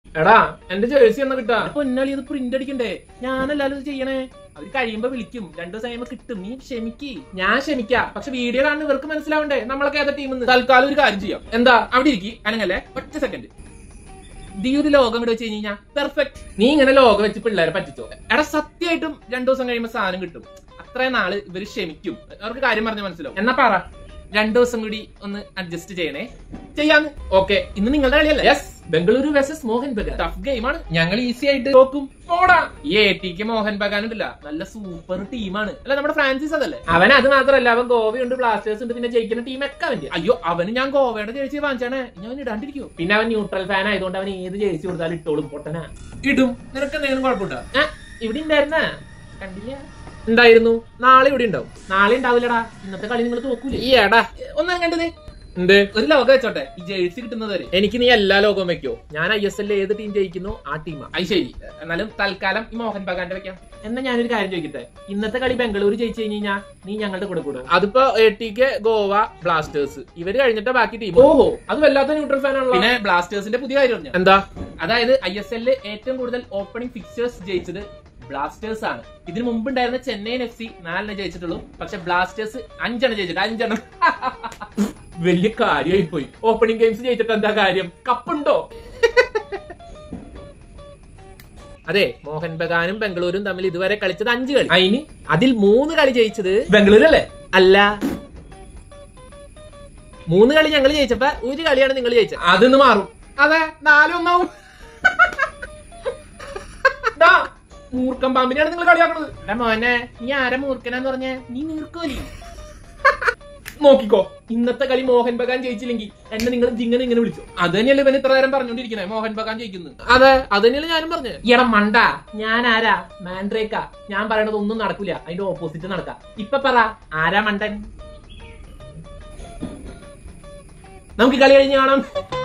എടാ എന്റെ ജേഴ്സി എന്നാ കിട്ടാ പൊന്നാളി ഇത് പ്രിന്റ് അടിക്കണ്ടേ ഞാനല്ലാലും ഇത് ചെയ്യണേ അവര് കഴിയുമ്പോ വിളിക്കും രണ്ടു ദിവസം കഴിയുമ്പോ കിട്ടും നീ ക്ഷമിക്ക് ഞാൻ ക്ഷമിക്കാം പക്ഷെ വീഡിയോ കാണുന്ന ഇവർക്ക് മനസ്സിലാവണ്ടേ നമ്മളൊക്കെ ഏതാ ടീം തൽക്കാലം ഒരു കാര്യം ചെയ്യാം എന്താ അവിടെ ഇരിക്കി അനങ്ങല്ലേ ഒറ്റ സെക്കൻഡ് ഈ ഒരു ലോകം ഇവിടെ വെച്ച് കഴിഞ്ഞാൽ പെർഫെക്റ്റ് നീ ഇങ്ങനെ ലോകം വെച്ച് പിള്ളേരെ പറ്റിച്ചോ എടാ സത്യമായിട്ടും രണ്ടു ദിവസം കഴിയുമ്പോ സാധനം കിട്ടും അത്രയും നാള് ഇവര് ക്ഷമിക്കും അവർക്ക് കാര്യം പറഞ്ഞ മനസ്സിലാവും എന്നാ പറ രണ്ടു ദിവസം കൂടി ഒന്ന് അഡ്ജസ്റ്റ് ചെയ്യണേ ചെയ്യാന്ന് ഓക്കെ ഇന്ന് നിങ്ങളുടെ കളിയല്ലേ yes Bengaluru versus Mohun Bagan tough ഗെയിമാണ് ഞങ്ങൾ ഈസി ആയിട്ട് നോക്കും പോടാ ഈ എ ടിക്ക് മോഹൻ ബഗാൻ ഉണ്ടല്ല നല്ല സൂപ്പർ ടീമാണ് അല്ല നമ്മുടെ ഫ്രാൻസിസ് അതല്ലേ അവൻ അത് മാത്രമല്ല അവൻ ഗോവയുണ്ട് ബ്ലാസ്റ്റേഴ്സ് ഉണ്ട് പിന്നെ ജയിക്കുന്ന ടീമൊക്കെ അവന്റെ അയ്യോ അവന് ഞാൻ ഗോവയുടെ ജേഴ്സി വാങ്ങിച്ചാണ് ഞാൻ അവൻ ഇടാണ്ടിരിക്കോ പിന്നെ അവൻ ന്യൂട്രൽ ഫാൻ ആയതുകൊണ്ട് അവൻ ഏത് ജേഴ്സി കൊടുത്താലും ഇട്ടോളും പൊട്ടനാ ഇടും നിനക്ക് എന്തെങ്കിലും കുഴപ്പമുണ്ടോ ഇവിടെ ഉണ്ടായിരുന്ന കണ്ടില്ല ഉണ്ടായിരുന്നു നാളെ ഇവിടെ ഉണ്ടാവും നാളെ ഉണ്ടാവില്ലടാ ഇന്നത്തെ കളി നിങ്ങൾ തോക്കൂലേ ഈ എടാ ഒന്നാ കണ്ടത് എന്ത് ഒരു ലോകം വെച്ചോട്ടെ ഈ ജേഴ്സി കിട്ടുന്നത് വരെ എനിക്ക് നീ എല്ലാ ലോകവും വെക്കോ ഞാൻ ഐ എസ് എല്ലിൽ ഏത് ടീം ജയിക്കുന്നു ആ ടീമാ അത് ശരി എന്നാലും തൽക്കാലം ഈ മോഹൻ ബഗാന്റെ വെക്കാം എന്നാ ഞാനൊരു കാര്യം ചോദിക്കട്ടെ ഇന്നത്തെ കളി ബംഗളൂരു ജയിച്ചു കഴിഞ്ഞ് കഴിഞ്ഞാൽ നീ ഞങ്ങളുടെ കൂടെ കൂടും അതിപ്പോ എ ടിക്ക് ഗോവ ബ്ലാസ്റ്റേഴ്സ് ഇവര് കഴിഞ്ഞിട്ട് ബാക്കി ടീം ഓഹോ അത് വല്ലാത്ത ന്യൂട്രൽ ഫാൻ ആണല്ലോ പിന്നെ ബ്ലാസ്റ്റേഴ്സിന്റെ പുതിയ കാര്യം അറിഞ്ഞോ? എന്താ അതായത് ഐ എസ് എല്ലിൽ ഏറ്റവും കൂടുതൽ ഓപ്പണിംഗ് ഫിക്ചേഴ്സ് ജയിച്ചത് ബ്ലാസ്റ്റേഴ്സ് ആണ് ഇതിനു മുമ്പ് ഉണ്ടായിരുന്ന ചെന്നൈയിൻ എഫ് സി നാലെണ്ണം ജയിച്ചിട്ടുള്ളൂ പക്ഷെ ബ്ലാസ്റ്റേഴ്സ് അഞ്ചെണ്ണം ജയിച്ചിട്ട് അഞ്ചെണ്ണം വലിയ കാര്യമായി പോയി ഓപ്പണിംഗ് ഗെയിംസ് ജയിച്ചിട്ട് എന്താ കാര്യം കപ്പുണ്ടോ അതെ മോഹൻ ബഗാനും ബംഗളൂരും തമ്മിൽ ഇതുവരെ കളിച്ചത് അഞ്ച് കളി അതിന് അതിൽ മൂന്ന് കളി ജയിച്ചത് ബംഗളൂരു അല്ലേ അല്ല മൂന്ന് കളി ഞങ്ങൾ ജയിച്ചപ്പോ ഒരു കളിയാണ് നിങ്ങൾ ജയിച്ചത് അതൊന്ന് മാറും അതെ നാലൊന്നാവും ദാ, മൂർഖൻ പാമ്പിനെയാണ് നിങ്ങൾ കളിയാക്കണത് എടാ മോനെ നീ ആരാ മൂർഖനാന്ന് പറഞ്ഞ നീ നീർക്കോലി നോക്കിക്കോ ഇന്നത്തെ കളി മോഹൻ ബഗാൻ ജയിച്ചില്ലെങ്കിൽ എന്നെ നിങ്ങൾ ഇങ്ങനെ ഇങ്ങനെ വിളിച്ചു അത് തന്നെയല്ലേ ഇവൻ ഇത്ര നേരം പറഞ്ഞോണ്ടിരിക്കണേ മോഹൻ ബഗാൻ ജയിക്കുന്നു അതെ അത് തന്നെയല്ലേ ഞാനും പറഞ്ഞു എടാ മണ്ട ഞാൻ ആരാ മാൻഡ്രേക്ക ഞാൻ പറയണത് ഒന്നും നടക്കൂല അതിന്റെ ഓപ്പോസിറ്റ് നടക്കാം ഇപ്പൊ പറ ആരാ മണ്ടൻ നമുക്ക് കളി കഴിഞ്ഞ് കാണാം